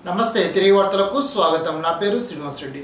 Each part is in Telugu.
నమస్తే తిరిగి వార్తలకు స్వాగతం నా పేరు శ్రీనివాస్ రెడ్డి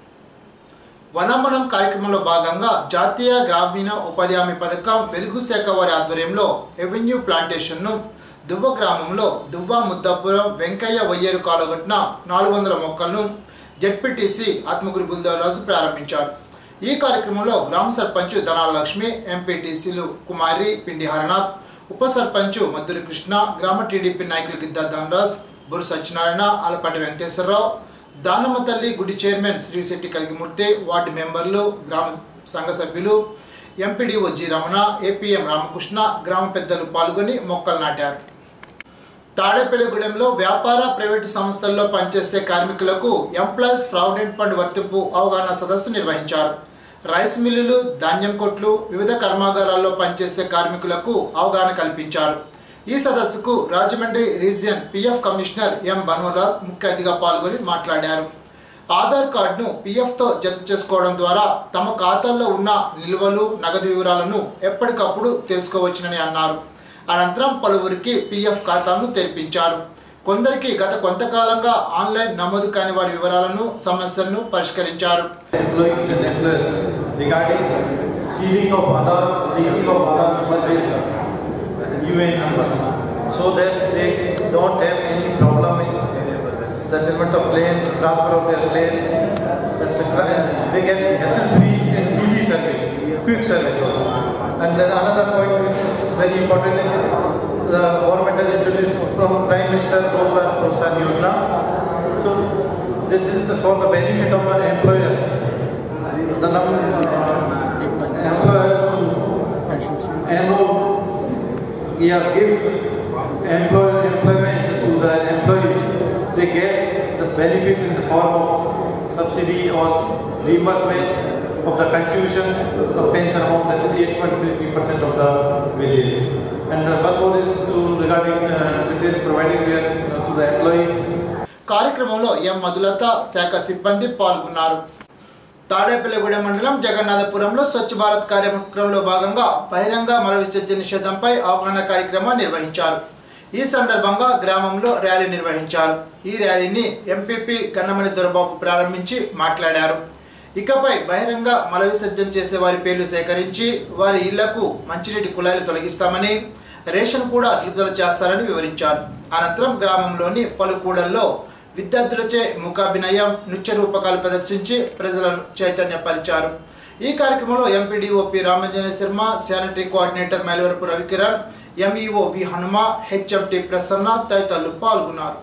వనమనం కార్యక్రమంలో భాగంగా జాతీయ గ్రామీణ ఉపాధి హామీ పథకం వెలుగు శాఖ వారి ఆధ్వర్యంలో ఎవెన్యూ ప్లాంటేషన్ను దువ్వ గ్రామంలో దువ్వ ముద్దాపురం వెంకయ్య వయ్యేరు కాలగొట్టిన నాలుగు వందల మొక్కలను జడ్పీటీసీ ఆత్మగురి బుల్దేవరాజు ప్రారంభించారు ఈ కార్యక్రమంలో గ్రామ సర్పంచ్ ధనాల లక్ష్మి ఎంపీటీసీలు కుమారి పిండి హరనాథ్ ఉప సర్పంచ్ మధురి కృష్ణ గ్రామ టీడీపీ నాయకులు గిద్దా ధనరాజ్ బురు సత్యనారాయణ ఆలపాటి వెంకటేశ్వరరావు దానమ్మ తల్లి గుడి చైర్మన్ శ్రీశెట్టి కలిగిమూర్తి వార్డు మెంబర్లు గ్రామ సంఘ సభ్యులు MPDO G Ramana APM Ramakrishna గ్రామ పెద్దలు పాల్గొని మొక్కలు నాటారు తాడేపల్లిగూడెంలో వ్యాపార ప్రైవేటు సంస్థల్లో పనిచేసే కార్మికులకు ఎంప్లాయీస్ ప్రావిడెంట్ ఫండ్ వర్తింపు అవగాహన సదస్సు నిర్వహించారు రైస్ మిల్లులు ధాన్యం కొట్లు వివిధ కర్మాగారాల్లో పనిచేసే కార్మికులకు అవగాహన కల్పించారు ఈ సదస్సుకు Rajahmundry region PF commissioner M Banwarlal ముఖ్య అతిథిగా పాల్గొని మాట్లాడారు ఆధార్ కార్డును పిఎఫ్తో జత చేసుకోవడం ద్వారా తమ ఖాతాల్లో ఉన్న నిల్వలు నగదు వివరాలను ఎప్పటికప్పుడు తెలుసుకోవచ్చునని అన్నారు అనంతరం పలువురికి పిఎఫ్ ఖాతాను తెరిపించారు కొందరికి గత కొంతకాలంగా ఆన్లైన్ నమోదు కాని వారి వివరాలను సమస్యలను పరిష్కరించారు employees and employers regarding sealing of Aadhaar, linking of Aadhaar number with UN numbers so that they don't have any problem in settlement of claims, transfer of their claims, etc. And they get hassle-free and easy service, quick service also. And then another point which is very important is the government has introduced from Prime Minister Rozgar Protsahan Yojana. So this is the, for the benefit of the employers. The number uh, employers who enroll, we are give employer employment to the employees. They get the benefit in the form of subsidy or reimbursement of the contribution, the pension amount that is 8.33% of the wages. And uh, one more is to regarding uh, details providing uh, to the employees కార్యక్రమంలో ఎం మధులత శాఖ సిబ్బంది పాల్గొన్నారు తాడేపల్లిగూడెం మండలం జగన్నాథపురంలో స్వచ్ఛ భారత్ కార్యక్రమంలో భాగంగా బహిరంగ మల విసర్జన నిషేధంపై అవగాహన కార్యక్రమం నిర్వహించారు ఈ సందర్భంగా గ్రామంలో ర్యాలీ నిర్వహించారు ఈ ర్యాలీని ఎంపీపీ కన్నమణి దొరబాబు ప్రారంభించి మాట్లాడారు ఇకపై బహిరంగ మల విసర్జన చేసే వారి పేర్లు సేకరించి వారి ఇళ్లకు మంచినీటి కుళాయిలు తొలగిస్తామని రేషన్ కూడా నిలుపుదల చేస్తారని వివరించారు అనంతరం గ్రామంలోని పలు కూడల్లో విద్యార్థులచే ముఖాభినయం నృత్య రూపకాలు ప్రదర్శించి ప్రజలను చైతన్యపరిచారు ఈ కార్యక్రమంలో MPDO P Ramanjana Sharma sanitary coordinator Mylavarapu Ravikiran MEO V Hanuma HMT Prasanna తదితరులు పాల్గొన్నారు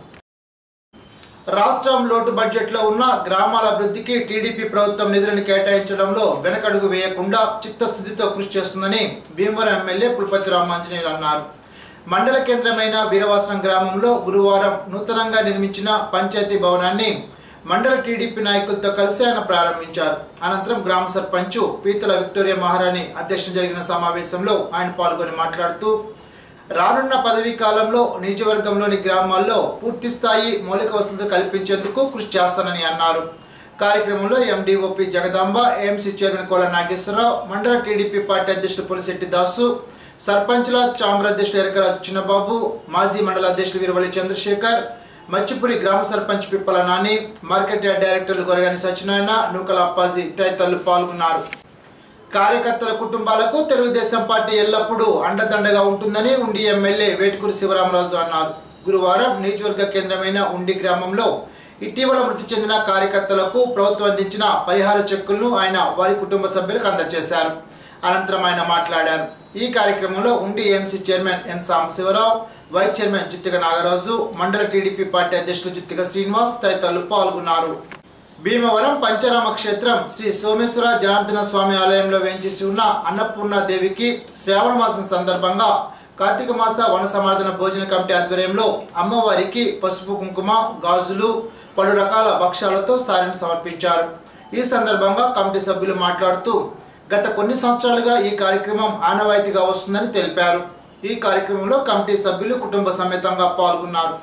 రాష్ట్రం లోటు బడ్జెట్లో ఉన్న గ్రామాల అభివృద్ధికి టీడీపీ ప్రభుత్వం నిధులను కేటాయించడంలో వెనకడుగు వేయకుండా చిత్తశుద్ధితో కృషి చేస్తుందని భీమవరం ఎమ్మెల్యే పుల్పతి రామాంజనేయులు అన్నారు మండల కేంద్రమైన వీరవాసరం గ్రామంలో గురువారం నూతనంగా నిర్మించిన పంచాయతీ భవనాన్ని మండల టీడీపీ నాయకులతో కలిసి ఆయన ప్రారంభించారు అనంతరం గ్రామ సర్పంచ్ పీతల విక్టోరియా మహారాణి అధ్యక్షత జరిగిన సమావేశంలో ఆయన పాల్గొని మాట్లాడుతూ రానున్న పదవీ కాలంలో నియోజకవర్గంలోని గ్రామాల్లో పూర్తి స్థాయి మౌలిక వసతులు కల్పించేందుకు కృషి చేస్తానని అన్నారు కార్యక్రమంలో MDOP Jagadamba AMC chairman Kola Nageswararao మండల టీడీపీ పార్టీ అధ్యక్షుడు పులిశెట్టి దాసు సర్పంచ్ల చాంబర్ అధ్యక్షుడు ఎరకరాజు చిన్నబాబు మాజీ మండల అధ్యక్షుడు వీరవల్లి చంద్రశేఖర్ మచ్చిపురి గ్రామ సర్పంచ్ పిప్పల నాని మార్కెట్ యార్డ్ డైరెక్టర్లు గొరగాని సత్యనారాయణ నూకల అప్పాజీ తదితరులు పాల్గొన్నారు కార్యకర్తల కుటుంబాలకు తెలుగుదేశం పార్టీ ఎల్లప్పుడూ అండదండగా ఉంటుందని ఉండి ఎమ్మెల్యే వేటుకూరి శివరామరాజు అన్నారు గురువారం నియోజకవర్గ కేంద్రమైన ఉండి గ్రామంలో ఇటీవల మృతి చెందిన కార్యకర్తలకు ప్రభుత్వం అందించిన పరిహార చెక్కులను ఆయన వారి కుటుంబ సభ్యులకు అందజేశారు అనంతరం ఆయన మాట్లాడారు ఈ కార్యక్రమంలో ఉండి AMC chairman N Sambasivarao vice chairman Juttika Nagaraju మండల టీడీపీ పార్టీ అధ్యక్షులు జుత్తిక శ్రీనివాస్ తదితరులు పాల్గొన్నారు భీమవరం పంచరామ క్షేత్రం శ్రీ సోమేశ్వర జనార్దన స్వామి ఆలయంలో వేంచేసి ఉన్న అన్నపూర్ణ దేవికి శ్రావణ మాసం సందర్భంగా కార్తీక మాస వన సమాధాన భోజన కమిటీ ఆధ్వర్యంలో అమ్మవారికి పసుపు కుంకుమ గాజులు పలు రకాల భక్ష్యాలతో సారిని సమర్పించారు ఈ సందర్భంగా కమిటీ సభ్యులు మాట్లాడుతూ గత కొన్ని సంవత్సరాలుగా ఈ కార్యక్రమం ఆనవాయితీగా వస్తుందని తెలిపారు ఈ కార్యక్రమంలో కమిటీ సభ్యులు కుటుంబ సమేతంగా పాల్గొన్నారు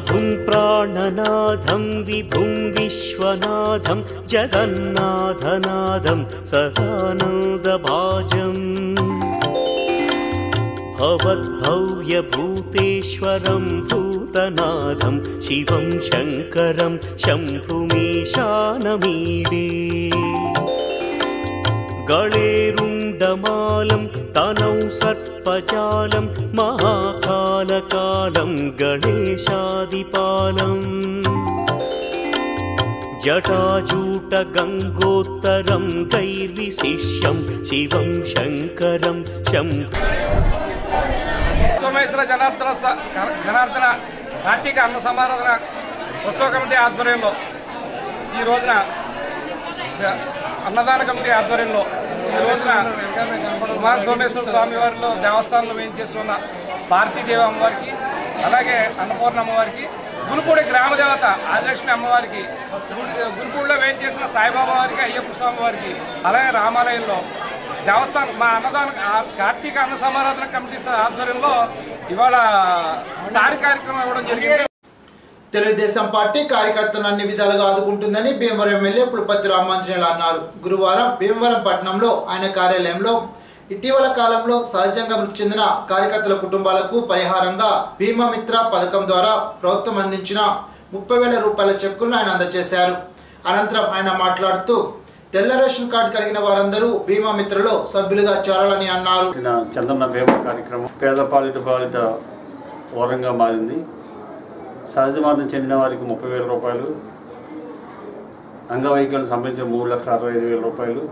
प्रभुं प्राणनाथं विभुं विश्वनाथं जगन्नाथनाथं सदानन्दभाजम् भवद्भव्यभूतेश्वरं भूतनाथं शिवं शङ्करं शम्भुमीशानमीडे गणेरुण्डमालं तनौ सर्पजालं महाकालकालं गणेशादिपालम् जटाजूटगङ्गोत्तरं दैर्विशिष्यं शिवं शङ्करं शम्भु సోమేశ్వర జనార్దన స- గ- జనార్దన కార్తీక అన్న సమారాధన ఉత్సవ కమిటీ ఆధ్వర్యంలో ఈ రోజున ద- అన్నదాన కమిటీ ఆధ్వర్యంలో ఈ రోజున ఉమా సోమేశ్వర స్వామి వారిలో దేవస్థానంలో వేయించేస్తున్న భారతీదేవి అమ్మవారికి అలాగే అన్నపూర్ణ అమ్మవారికి గురుపూడి గ్రామ దేవత ఆదిలక్ష్మి అమ్మవారికి గుడి- గురుపూడిలో వేయించేసిన సాయిబాబా వారికి అయ్యప్ప స్వామి వారికి అలాగే రామాలయంలో దేవస్థానం మా అన్నదాన ఆ కార్తీక అన్న సమారాధన కమిటీ స- ఆధ్వర్యంలో ఇవాళ సారి కార్యక్రమం ఇవ్వడం జరిగింది తెలుగుదేశం పార్టీ కార్యకర్తలను అన్ని విధాలుగా ఆదుకుంటుందని భీమవరం ఎమ్మెల్యే పులపతి రామాంజనేయులు అన్నారు గురువారం భీమవరం పట్టణంలో ఆయన కార్యాలయంలో ఇటీవల కాలంలో సహజంగా మృతి చెందిన కార్యకర్తల కుటుంబాలకు పరిహారంగా భీమా మిత్ర పథకం ద్వారా ప్రభుత్వం అందించిన ముప్పై వేల రూపాయల చెక్కులను ఆయన అందజేశారు అనంతరం ఆయన మాట్లాడుతూ తెల్ల రేషన్ కార్డు కలిగిన వారందరూ భీమా మిత్రలో సభ్యులుగా చేరాలని అన్నారు చేసిన చందన బీమా కార్యక్రమం పేద పాలిట బాలిత వరంగా మారింది సహజ మరణం చెందిన వారికి ముప్పై వేల రూపాయలు అంగవైకల్యం సంబంధించిన మూడు లక్షల అరవై ఐదు వేల రూపాయలు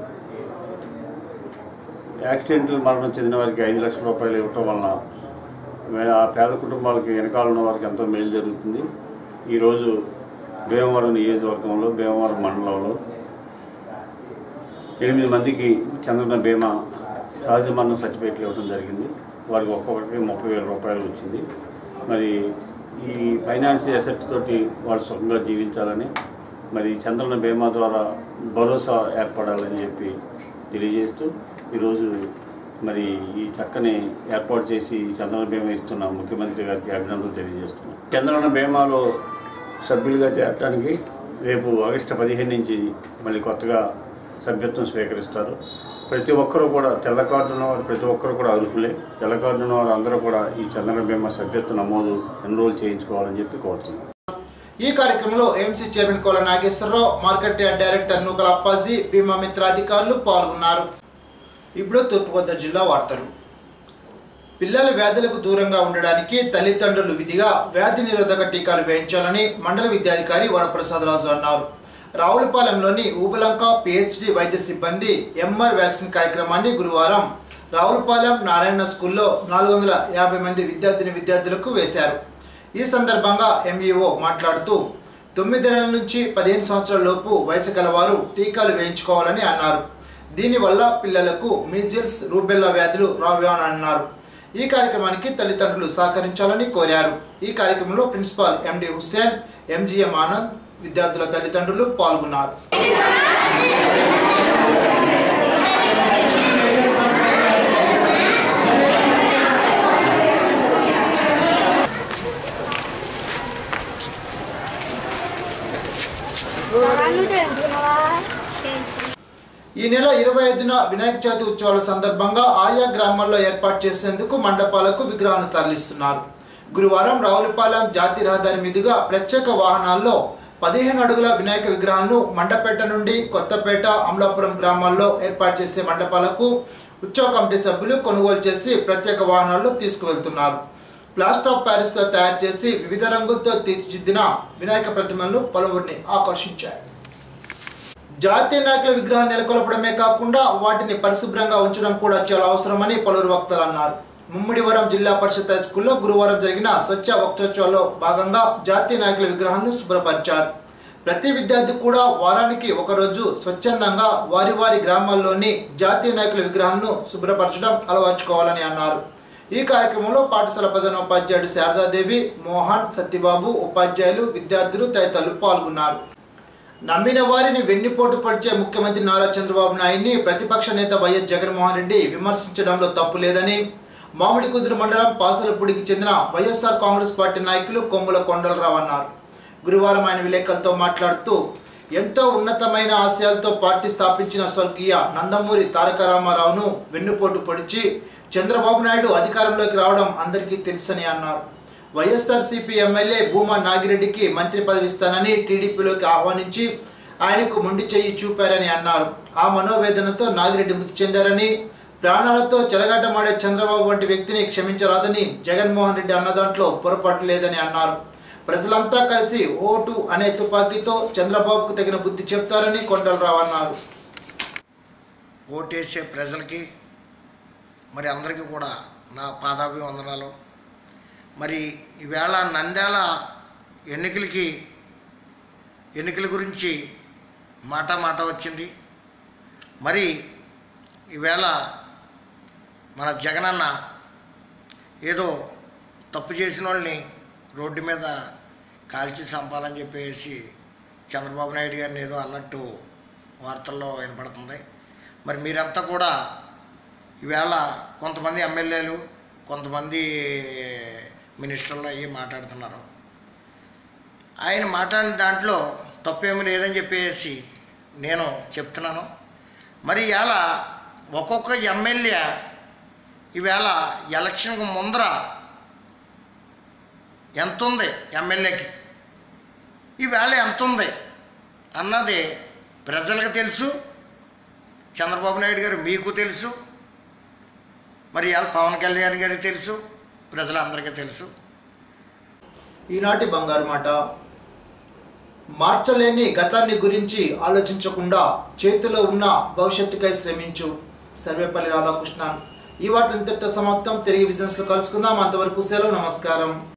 యాక్సిడెంట్ మరణం చెందిన వారికి ఐదు లక్షల రూపాయలు ఇవ్వటం వలన మే- ఆ పేద కుటుంబాలకి వెనకాల ఉన్న వారికి ఎంతో మేలు జరుగుతుంది ఈరోజు భీమవరం నియోజకవర్గంలో భీమవరం మండలంలో ఎనిమిది మందికి చంద్రన బీమా సహజ మరణం సర్టిఫికేట్లు ఇవ్వడం జరిగింది వారికి ఒక్కొక్కరికి ముప్పై వేల రూపాయలు వచ్చింది మరి ఈ ఫైనాన్స్ అసెట్ తోటి వాళ్ళు సుఖంగా జీవించాలని మరి చంద్రన బీమా ద్వారా భరోసా ఏర్పడాలని చెప్పి తెలియజేస్తూ ఈరోజు మరి ఈ చక్కని ఏర్పాటు చేసి ఈ చంద్రన బీమా ఇస్తున్న ముఖ్యమంత్రి గారికి అభినందనలు తెలియజేస్తున్నాం చంద్రన బీమాలో సభ్యులుగా చేరడానికి రేపు ఆగస్టు పదిహేను నుంచి మళ్ళీ కొత్తగా సభ్యత్వం స్వీకరిస్తారు ప్రతి ఒక్కరూ కూడా తెల్ల కార్డు ఉన్నవారు ప్రతి ఒక్కరు కూడా అర్హులే తెల్ల కార్డు ఉన్నవారు అందరూ కూడా ఈ చంద్రన బీమా సభ్యత్వ నమోదు ఎన్రోల్ చేయించుకోవాలని చెప్పి కోరుతున్నాం ఈ కార్యక్రమంలో MC chairman Kola Nageswararao market yard director Nukala Appaji Bima Mitra అధికారులు పాల్గొన్నారు ఇప్పుడు తూర్పుగోదావరి జిల్లా వార్తలు పిల్లలు వ్యాధులకు దూరంగా ఉండడానికి తల్లిదండ్రులు విధిగా వ్యాధి నిరోధక టీకాలు వేయించాలని మండల విద్యాధికారి వరప్రసాదరాజు అన్నారు రావులపాలెంలోని ఊబలంక పిహెచ్డి వైద్య సిబ్బంది ఎంఆర్ వ్యాక్సిన్ కార్యక్రమాన్ని గురువారం రావులపాలెం నారాయణ స్కూల్లో నాలుగు వందల యాభై మంది విద్యార్థిని విద్యార్థులకు వేశారు ఈ సందర్భంగా ఎంఈఓ మాట్లాడుతూ తొమ్మిది నెలల నుంచి పదిహేను సంవత్సరాల లోపు వయసు గలవారు టీకాలు వేయించుకోవాలని అన్నారు దీనివల్ల పిల్లలకు మీజిల్స్ రూబెల్లా వ్యాధులు రావు అని అన్నారు ఈ కార్యక్రమానికి తల్లిదండ్రులు సహకరించాలని కోరారు ఈ కార్యక్రమంలో principal MD Hussain MGM Anand విద్యార్థుల తల్లిదండ్రులు పాల్గొన్నారు ఈ నెల ఇరవై ఐదున వినాయక చవితి ఉత్సవాల సందర్భంగా ఆయా గ్రామాల్లో ఏర్పాటు చేసేందుకు మండపాలకు విగ్రహాలను తరలిస్తున్నారు గురువారం రావులపాలెం జాతీయ రహదారి మీదుగా ప్రత్యేక వాహనాల్లో పదిహేను అడుగుల వినాయక విగ్రహాలను మండపేట నుండి కొత్తపేట అమలాపురం గ్రామాల్లో ఏర్పాటు చేసే మండపాలకు ఉత్సవ కమిటీ సభ్యులు కొనుగోలు చేసి ప్రత్యేక వాహనాల్లో తీసుకువెళ్తున్నారు ప్లాస్టర్ ఆఫ్ ప్యారిస్తో తయారు చేసి వివిధ రంగులతో తీర్చిదిద్దిన వినాయక ప్రతిమలను పలువురిని ఆకర్షించాయి జాతీయ నాయకుల విగ్రహాన్ని నెలకొల్పడమే కాకుండా వాటిని పరిశుభ్రంగా ఉంచడం కూడా చాలా అవసరమని పలువురు వక్తలు అన్నారు ముమ్మిడివరం జిల్లా పరిషత్ హై స్కూల్లో గురువారం జరిగిన స్వచ్ఛ వక్తోత్సవాల్లో భాగంగా జాతీయ నాయకుల విగ్రహాన్ని శుభ్రపరిచారు ప్రతి విద్యార్థి కూడా వారానికి ఒకరోజు స్వచ్ఛందంగా వారి వారి గ్రామాల్లోని జాతీయ నాయకుల విగ్రహాలను శుభ్రపరచడం అలవర్చుకోవాలని అన్నారు ఈ కార్యక్రమంలో పాఠశాల ప్రధానోపాధ్యాయుడు శారదాదేవి మోహన్ సత్యబాబు ఉపాధ్యాయులు విద్యార్థులు తదితరులు పాల్గొన్నారు నమ్మిన వారిని వెన్నుపోటు పడిచే ముఖ్యమంత్రి నారా చంద్రబాబు నాయుడిని ప్రతిపక్ష నేత వైఎస్ జగన్మోహన్ రెడ్డి విమర్శించడంలో తప్పు లేదని మామిడి కుదురు మండలం పాసలపూడికి చెందిన వైఎస్ఆర్ కాంగ్రెస్ పార్టీ నాయకులు కొమ్ముల కొండలరావు అన్నారు గురువారం ఆయన విలేకరులతో మాట్లాడుతూ ఎంతో ఉన్నతమైన ఆశయాలతో పార్టీ స్థాపించిన స్వర్గీయ నందమూరి తారక రామారావును వెన్నుపోటు పొడిచి చంద్రబాబు నాయుడు అధికారంలోకి రావడం అందరికీ తెలుసని అన్నారు వైఎస్ఆర్సీపీ ఎమ్మెల్యే భూమా నాగిరెడ్డికి మంత్రి పదవి ఇస్తానని టీడీపీలోకి ఆహ్వానించి ఆయనకు మొండి చెయ్యి చూపారని అన్నారు ఆ మనోవేదనతో నాగిరెడ్డి మృతి చెందారని ప్రాణాలతో చెలగాటమాడే చంద్రబాబు వంటి వ్యక్తిని క్షమించరాదని జగన్మోహన్ రెడ్డి అన్న దాంట్లో పొరపాటు లేదని అన్నారు ప్రజలంతా కలిసి ఓటు అనే తుపాకీతో చంద్రబాబుకు తగిన బుద్ధి చెప్తారని కొండలరావు అన్నారు ఓటేసే ప్రజలకి మరి అందరికీ కూడా నా పాదాభివందనాలు మరి ఈవేళ నంద్యాల ఎన్నికలకి ఎన్నికల గురించి మాట మాట వచ్చింది మరి ఈవేళ మన జగనన్న ఏదో తప్పు చేసిన వాళ్ళని రోడ్డు మీద కాల్చి చంపాలని చెప్పేసి చంద్రబాబు నాయుడు గారిని ఏదో అన్నట్టు వార్తల్లో వినపడుతుంది మరి మీరంతా కూడా ఈవేళ కొంతమంది ఎమ్మెల్యేలు కొంతమంది మినిస్టర్లు అయ్యి మాట్లాడుతున్నారు ఆయన మాట్లాడిన దాంట్లో తప్పేమీ లేదని చెప్పేసి నేను చెప్తున్నాను మరి ఇవాళ ఒక్కొక్క ఎమ్మెల్యే ఈవేళ ఎలక్షన్కు ముందర ఎంత ఉంది ఎమ్మెల్యేకి ఈవేళ ఎంత ఉంది అన్నది ప్రజలకు తెలుసు చంద్రబాబు నాయుడు గారు మీకు తెలుసు మరి ఇవాళ పవన్ కళ్యాణ్ గారికి తెలుసు ప్రజలందరికీ తెలుసు ఈనాటి బంగారు మాట మార్చలేని గతాన్ని గురించి ఆలోచించకుండా చేతిలో ఉన్న భవిష్యత్తుకై శ్రమించు సర్వేపల్లి రాధాకృష్ణన్ ఈ వార్తలు ఇంతటితో సమాప్తం తిరిగి బిజినెస్లో కలుసుకుందాం అంతవరకు సెలవు నమస్కారం